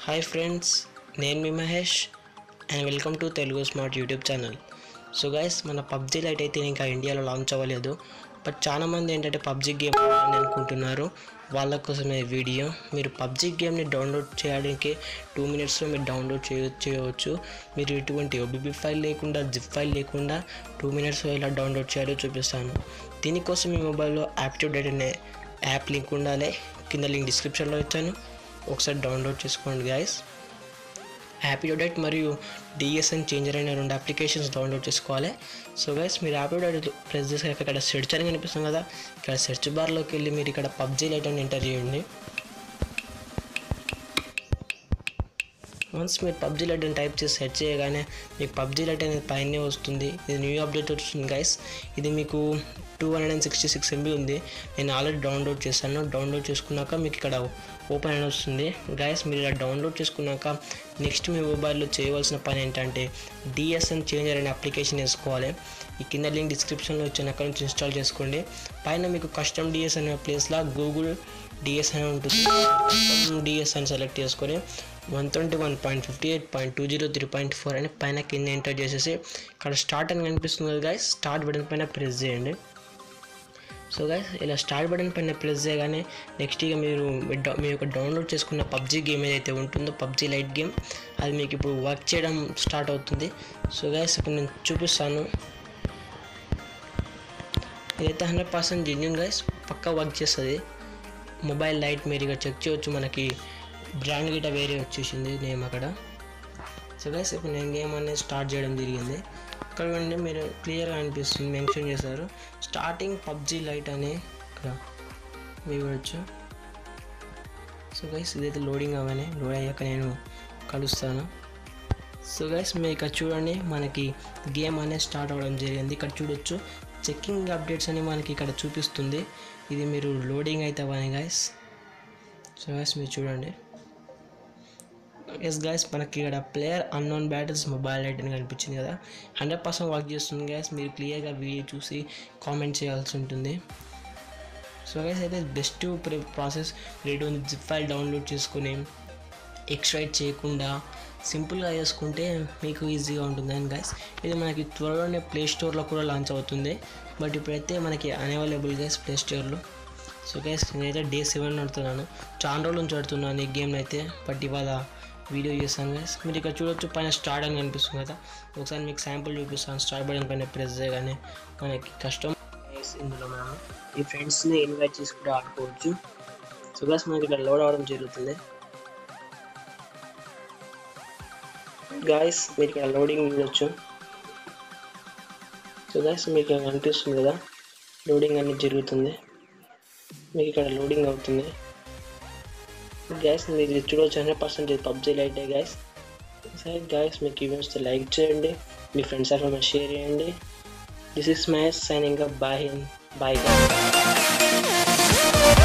hi friends నేను మీ Mahesh and welcome to Telugu smart YouTube channel so guys మన PUBG lite అయితే ఇంకా ఇండియాలో లాంచ్ అవ్వలేదు బట్ చాలామంది ఏంటంటే పబ్జీ గేమ్ అని అనుకుంటున్నారు వాళ్ళ కోసమే ఈ వీడియో మీరు పబ్జీ గేమ్ని డౌన్లోడ్ చేయడానికి టూ మినిట్స్లో మీరు డౌన్లోడ్ చేయ చేయవచ్చు మీరు ఎటువంటి ఓబీబీ ఫైల్ లేకుండా జిప్ ఫైల్ లేకుండా టూ మినిట్స్లో ఎలా డౌన్లోడ్ చేయాలో చూపిస్తాను దీనికోసం మీ మొబైల్లో యాప్టివ్ అనే యాప్ లింక్ ఉండాలి కింద లింక్ డిస్క్రిప్షన్లో ఇచ్చాను ఒకసారి డౌన్లోడ్ చేసుకోండి గాయస్ యాపిడోడెట్ మరియు డిఎస్ఎన్ చేంజర్ అనే రెండు అప్లికేషన్స్ డౌన్లోడ్ చేసుకోవాలి సో గైస్ మీరు యాపిడోడెట్ ప్రెస్ చేసాక ఇక్కడ సెర్చ్ అని కనిపిస్తుంది కదా ఇక్కడ సెర్చ్ బార్లోకి వెళ్ళి మీరు ఇక్కడ పబ్జీ లైట్ అని ఎంటర్ చేయండి వన్స్ మీరు పబ్జీ లైట్ అని టైప్ చేసి సెర్చ్ చేయగానే మీకు పబ్జీ లైట్ అనేది పైనే వస్తుంది ఇది న్యూ అప్డేట్ వస్తుంది గైస్ ఇది మీకు two hundred and sixty six MB ఉంది నేను ఆల్రెడీ డౌన్లోడ్ చేశాను డౌన్లోడ్ చేసుకున్నాక మీకు ఇక్కడ ఓపెన్ అని వస్తుంది గైస్ మీరు ఇలా డౌన్లోడ్ చేసుకున్నాక నెక్స్ట్ మీ మొబైల్లో చేయవలసిన పని ఏంటంటే డిఎస్ఎన్ చేంజర్ అనే అప్లికేషన్ వేసుకోవాలి ఈ కింద లింక్ డిస్క్రిప్షన్లో వచ్చాను అక్కడ నుంచి ఇన్స్టాల్ చేసుకోండి పైన మీకు కస్టమ్ డిఎస్ అనే ప్లేస్లో గూగుల్ డిఎస్ అని ఉంటుంది కస్టమ్ డిఎస్ అని సెలెక్ట్ చేసుకొని one twenty one point fifty eight point two zero three point four అని పైన కింద ఎంటర్ చేసేసి ఇక్కడ స్టార్ట్ అని కనిపిస్తుంది కదా గైస్ స్టార్ట్ బటన్ పైన ప్రెస్ చేయండి సో గైస్ ఇలా స్టార్ట్ బటన్ పైన ప్రెస్ చేయగానే నెక్స్ట్ ఇక మీరు మీ డౌ- మీ యొక్క డౌన్లోడ్ చేసుకున్న పబ్జీ గేమ్ ఏదైతే ఉంటుందో పబ్జీ లైట్ గేమ్ అది మీకు ఇప్పుడు వర్క్ చేయడం స్టార్ట్ అవుతుంది సో గైస్ ఇప్పుడు నేను చూపిస్తాను ఇదైతే హండ్రెడ్ పర్సెంట్ జెన్యున్ గైస్ పక్కా వర్క్ చేస్తుంది మొబైల్ లైట్ మీరు ఇక్కడ చెక్ చేయొచ్చు మనకి బ్రాండ్ గిట వేరే వచ్చేసింది నేమ్ అక్కడ సో గైస్ ఇప్పుడు నేను గేమ్ అనేది స్టార్ట్ చేయడం జరిగింది ఇక్కడ చూడండి మీరు క్లియర్గా అనిపిస్తుంది మెన్షన్ చేశారు స్టార్టింగ్ పబ్జీ లైట్ అని ఇక్కడ మీరు చూడొచ్చు సో గైస్ ఇదైతే లోడింగ్ అవని లోడ్ అయ్యాక నేను కలుస్తాను సో గైస్ మీరు ఇక్కడ చూడండి మనకి గేమ్ అనేది స్టార్ట్ అవ్వడం జరిగింది ఇక్కడ చూడొచ్చు చెక్కింగ్ అప్డేట్స్ అని మనకి ఇక్కడ చూపిస్తుంది ఇది మీరు లోడింగ్ అయితే అవని గైస్ సో గైస్ మీరు చూడండి ఎస్ గైస్ మనకి ఇక్కడ player unknown battles mobile lite అని కనిపించింది కదా హండ్రెడ్ పర్సెంట్ వర్క్ చేస్తుంది గైస్ మీరు క్లియర్గా వీడియో చూసి కామెంట్ చేయాల్సి ఉంటుంది సో గైస్ అయితే best process rate zip file download చేసుకుని ఎక్స్ట్రైట్ చేయకుండా సింపుల్గా చేసుకుంటే మీకు ఈజీగా ఉంటుంది అండ్ గైస్ ఇది మనకి త్వరలోనే ప్లే స్టోర్లో కూడా లాంచ్ అవుతుంది బట్ ఇప్పుడైతే మనకి అనవైలబుల్ గైస్ ప్లే స్టోర్లో సో గైస్ నేనైతే డే సెవెన్ ఆడుతున్నాను చాలా రోజుల నుంచి ఆడుతున్నాను ఈ గేమ్ అయితే బట్ ఇవాళ వీడియో చేస్తాను గైస్ మీరు ఇక్కడ చూడొచ్చు పైన స్టార్ట్ అని కనిపిస్తుంది కదా ఒకసారి మీకు శాంపుల్ చూపిస్తాను స్టార్ట్ బటన్ పైన ప్రెస్ చేయగానే మనకి కష్టం ఇందులో మనం ఈ ఫ్రెండ్స్ని ఇన్వైట్ చేసుకుంటూ ఆడుకోవచ్చు సో గైస్ మనకి ఇక్కడ లోడ్ అవ్వడం జరుగుతుంది గాయస్ మీరు ఇక్కడ లోడింగ్ చూడొచ్చు సో గాయస్ మీకు ఇక్కడ కనిపిస్తుంది కదా లోడింగ్ అనేది జరుగుతుంది మీకు ఇక్కడ లోడింగ్ అవుతుంది గ్యాస్ మీరు చూడవచ్చు hundred percent PUBG lite guys సరే గ్యాస్ మీకు ఈవెంట్స్ లైక్ చేయండి మీ ఫ్రెండ్స్ సర్ఫర్ షేర్ చేయండి this is my signing up bye bye